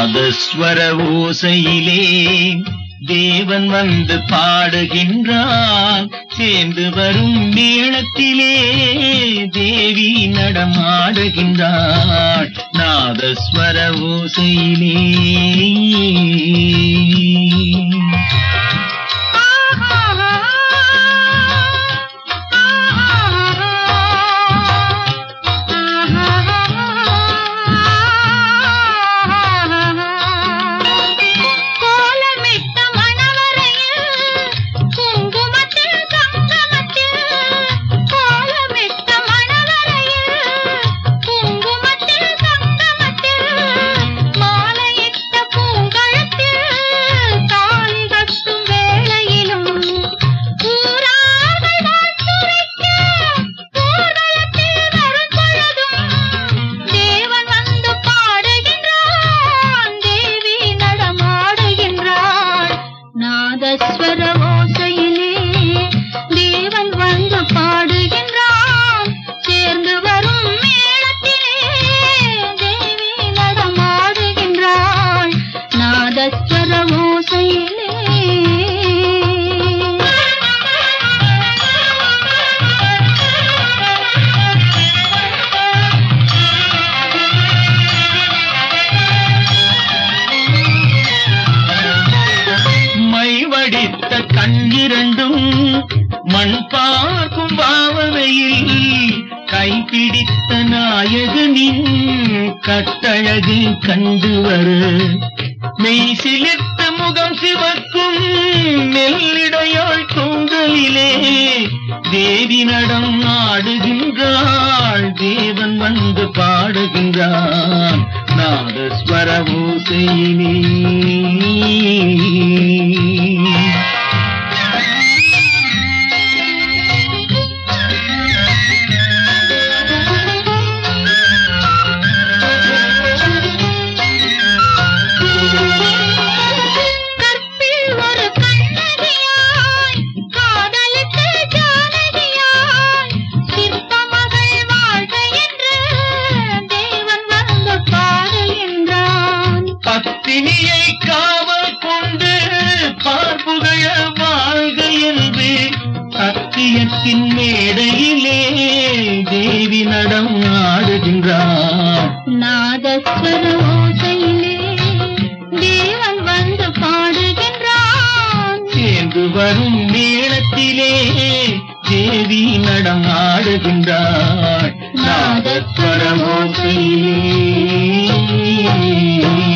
நாதஸ்வர ஓசையிலே தேவன் வந்து பாடுகின்றான் சேர்ந்து வரும் மேளத்திலே தேவி நடமாடுகின்றாள் நாதஸ்வர ஓசையிலே கோலமிட்ட மணவரையில் குங்குமத்தில் சங்கமத்தில் கோலமிட்ட மணவரையில் குங்குமத்தில் சங்கமத்தில் மாலையிட்ட பூங்கழத்தில் தாலி கட்டும் வேளையிலும் ஊரார்கள் வாழ்த்துரைக்க ஊர்வலத்தில் வரும் பொழுதும் தேவன் வந்து பாடுகின்றான் தேவி நடமாடுகின்றாள் நாதஸ்வர ஓசையிலே தேவன் வந்து பாடுகின்றான் சேர்ந்து வரும் மேளத்திலே தேவி நடமாடுகின்றாள் நாதஸ்வர மை வடித்த கண்ணிரண்டும் மண் பார்க்கும் பாவனையில் கைப்பிடித்த நாயகனின் கட்டழகு கண்டு வரு மெய் சிலிர்த்த முகம் சிவக்கும் மெல்லிடையாள் தூங்கலிலே தேவி நடம் ஆடுகின்றாள் தேவன் வந்து பாடுகின்றான் நாதஸ்வர ஓசையிலே கற்பில் ஒரு கண்ணகியாய் காதலுக்கு ஜானகியாய் சிற்ப மகள் வாழ்க என்று தேவன் வந்து பாடுகின்றான் பத்தினியை காவல் கொண்டு பார்ப்புகழ வாழ்க என்று சத்தியத்தின் மேடையிலே தேவி நடம் ஆடுகின்றார் நாதஸ்வர ஓசையிலே தேவன் வந்து பாடுகின்றான் சேர்ந்து வரும் மேளத்திலே தேவி நடம் ஆடுகின்றார் நாதஸ்வர ஓசையிலே